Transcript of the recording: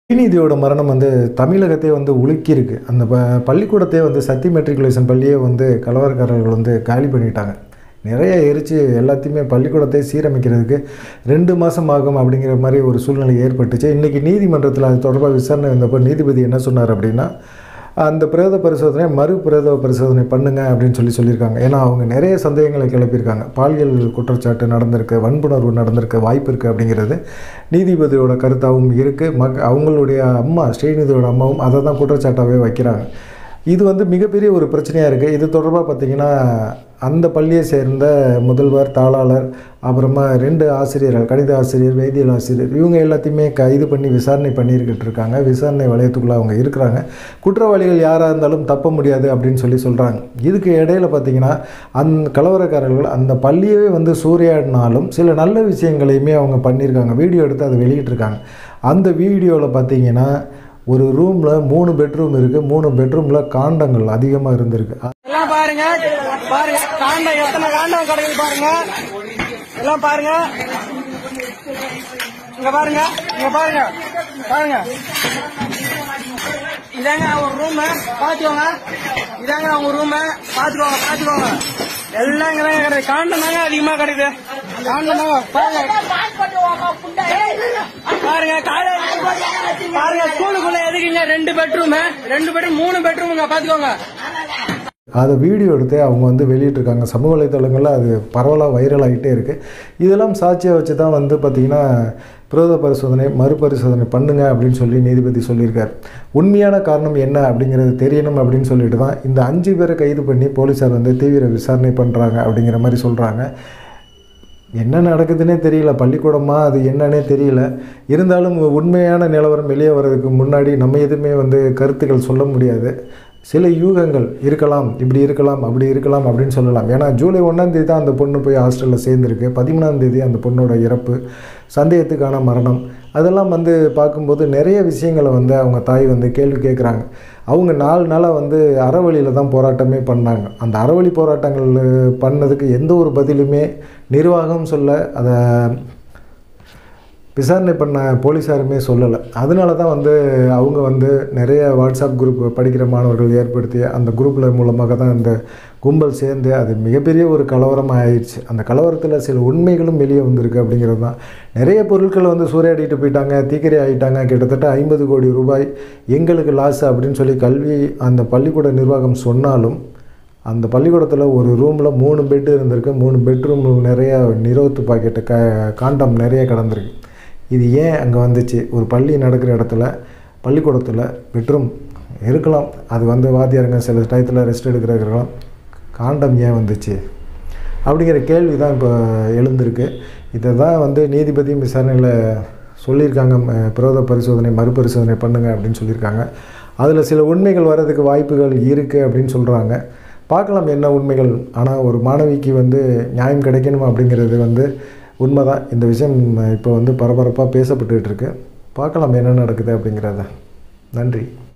ஸ்ரீநிதியோட மரணம் வந்து தமிழகத்தையே வந்து உலுக்கியிருக்கு அந்த ப பள்ளிக்கூடத்தையே வந்து சத்தி மெட்ரிகுலேஷன் பள்ளியே வந்து கலவரக்காரர்கள் வந்து காலி பண்ணிட்டாங்க நிறைய எரிச்சு எல்லாத்தையுமே பள்ளிக்கூடத்தை சீரமைக்கிறதுக்கு ரெண்டு மாதம் ஆகும் அப்படிங்கிற மாதிரி ஒரு சூழ்நிலை ஏற்பட்டுச்சு இன்றைக்கி நீதிமன்றத்தில் அது தொடர்பாக விசாரணை வந்தப்போ நீதிபதி என்ன சொன்னார் அப்படின்னா அந்த பிரேத பரிசோதனை மறு பிரேத பரிசோதனை பண்ணுங்க அப்படின்னு சொல்லி சொல்லியிருக்காங்க ஏன்னா அவங்க நிறைய சந்தேகங்களை கிளப்பியிருக்காங்க பாலியல் குற்றச்சாட்டு நடந்திருக்கு வன்புணர்வு நடந்திருக்க வாய்ப்பு இருக்குது அப்படிங்கிறது நீதிபதியோட கருத்தாகவும் இருக்குது மக் அவங்களுடைய அம்மா ஸ்ரீநிதியோட அம்மாவும் அதை தான் குற்றச்சாட்டாகவே வைக்கிறாங்க இது வந்து மிகப்பெரிய ஒரு பிரச்சனையாக இருக்குது இது தொடர்பாக பார்த்திங்கன்னா அந்த பள்ளியை சேர்ந்த முதல்வர் தாளாளர் அப்புறமா ரெண்டு ஆசிரியர்கள் கணித ஆசிரியர் வேதியியல் ஆசிரியர் இவங்க எல்லாத்தையுமே கைது பண்ணி விசாரணை பண்ணியிருக்கிட்டு இருக்காங்க விசாரணை வளையத்துக்குள்ளே அவங்க இருக்கிறாங்க குற்றவாளிகள் யாராக இருந்தாலும் தப்ப முடியாது அப்படின்னு சொல்லி சொல்கிறாங்க இதுக்கு இடையில பார்த்திங்கன்னா அந் கலவரக்காரர்கள் அந்த பள்ளியவே வந்து சூறையாடினாலும் சில நல்ல விஷயங்களையுமே அவங்க பண்ணியிருக்காங்க வீடியோ எடுத்து அதை வெளியிட்டிருக்காங்க அந்த வீடியோவில் பார்த்தீங்கன்னா ஒரு ரூமில் மூணு பெட்ரூம் இருக்குது மூணு பெட்ரூமில் காண்டங்கள் அதிகமாக இருந்திருக்கு எல்லாம் பாருங்க பாருங்க காண்டம் எத்தனை காண்டம் கிடக்குது பாருங்க எல்லாம் பாருங்க இங்க பாருங்க இங்க பாருங்க பாருங்க இதாங்க அவங்க ரூம் பாத்துக்கோங்க இதாங்க அவங்க ரூம் பாத்துக்கோங்க பாத்துக்கோங்க எல்லாம் இங்க தாங்க கிடையாது காண்டம் தாங்க அதிகமா கிடைக்குது காண்டம் தாங்க பாருங்க பாருங்க காலை- பாருங்க ஸ்கூலுக்குள்ள எதுக்குங்க ரெண்டு பெட்ரூம் ரெண்டு பெட்ரூம் மூணு பெட்ரூமுங்க பாத்துக்கோங்க அதை வீடியோ எடுத்து அவங்க வந்து வெளியிட்டிருக்காங்க சமூக வலைத்தளங்களில் அது பரவலாக வைரல் ஆகிட்டே இருக்குது இதெல்லாம் சாட்சியாக வச்சு தான் வந்து பார்த்திங்கன்னா பிரேத பரிசோதனை மறுபரிசோதனை பண்ணுங்க அப்படின்னு சொல்லி நீதிபதி சொல்லியிருக்கார் உண்மையான காரணம் என்ன அப்படிங்கிறது தெரியணும் அப்படின்னு சொல்லிட்டு தான் இந்த அஞ்சு பேரை கைது பண்ணி போலீஸார் வந்து தீவிர விசாரணை பண்ணுறாங்க அப்படிங்கிற மாதிரி சொல்கிறாங்க என்ன நடக்குதுன்னே தெரியல பள்ளிக்கூடமா அது என்னன்னே தெரியல இருந்தாலும் உண்மையான நிலவரம் வெளியே வர்றதுக்கு முன்னாடி நம்ம எதுவுமே வந்து கருத்துக்கள் சொல்ல முடியாது சில யூகங்கள் இருக்கலாம் இப்படி இருக்கலாம் அப்படி இருக்கலாம் அப்படின்னு சொல்லலாம் ஏன்னா ஜூலை ஒன்றாந்தேதி தான் அந்த பொண்ணு போய் ஹாஸ்டலில் சேர்ந்துருக்கு பதிமூணாம் தேதி அந்த பொண்ணோட இறப்பு சந்தேகத்துக்கான மரணம் அதெல்லாம் வந்து பார்க்கும்போது நிறைய விஷயங்களை வந்து அவங்க தாய் வந்து கேள்வி கேட்குறாங்க அவங்க நாலு நாளாக வந்து அறவழியில் தான் போராட்டமே பண்ணாங்க அந்த அறவழி போராட்டங்கள் பண்ணதுக்கு எந்த ஒரு பதிலுமே நிர்வாகம் சொல்ல அதை விசாரணை பண்ண போலீஸாருமே சொல்லலை அதனால தான் வந்து அவங்க வந்து நிறைய வாட்ஸ்அப் குரூப் படிக்கிற மாணவர்கள் ஏற்படுத்தி அந்த குரூப்பில் மூலமாக தான் இந்த கும்பல் சேர்ந்து அது மிகப்பெரிய ஒரு கலவரமாக ஆயிடுச்சு அந்த கலவரத்தில் சில உண்மைகளும் வெளியே வந்திருக்கு அப்படிங்கிறது தான் நிறைய பொருட்களை வந்து சூறையாடிட்டு போயிட்டாங்க தீக்கிரை ஆகிட்டாங்க கிட்டத்தட்ட ஐம்பது கோடி ரூபாய் எங்களுக்கு லாஸ் அப்படின்னு சொல்லி கல்வி அந்த பள்ளிக்கூட நிர்வாகம் சொன்னாலும் அந்த பள்ளிக்கூடத்தில் ஒரு ரூமில் மூணு பெட்டு இருந்திருக்கு மூணு பெட்ரூம் நிறைய நிரோத்து பாக்கெட்டு க காண்டம் நிறைய கடந்திருக்கு இது ஏன் அங்கே வந்துச்சு ஒரு பள்ளி நடக்கிற இடத்துல பள்ளிக்கூடத்தில் பெட்ரூம் இருக்கலாம் அது வந்து வாத்தியாருங்க சில டயத்தில் ரெஸ்ட் எடுக்கிறதுலாம் காண்டம் ஏன் வந்துச்சு அப்படிங்கிற கேள்வி தான் இப்போ எழுந்திருக்கு இதை தான் வந்து நீதிபதியும் விசாரணையில் சொல்லியிருக்காங்க ம- பிரேத பரிசோதனை மறுபரிசோதனை பண்ணுங்க அப்படின்னு சொல்லியிருக்காங்க அதில் சில உண்மைகள் வர்றதுக்கு வாய்ப்புகள் இருக்குது அப்படின்னு சொல்கிறாங்க பார்க்கலாம் என்ன உண்மைகள் ஆனால் ஒரு மாணவிக்கு வந்து நியாயம் கிடைக்கணும் அப்படிங்கிறது வந்து உண்மைதான் இந்த விஷயம் இப்போ வந்து பரபரப்பாக பேசப்பட்டுட்டு இருக்கு பார்க்கலாம் என்ன நடக்குது அப்படிங்கிறத நன்றி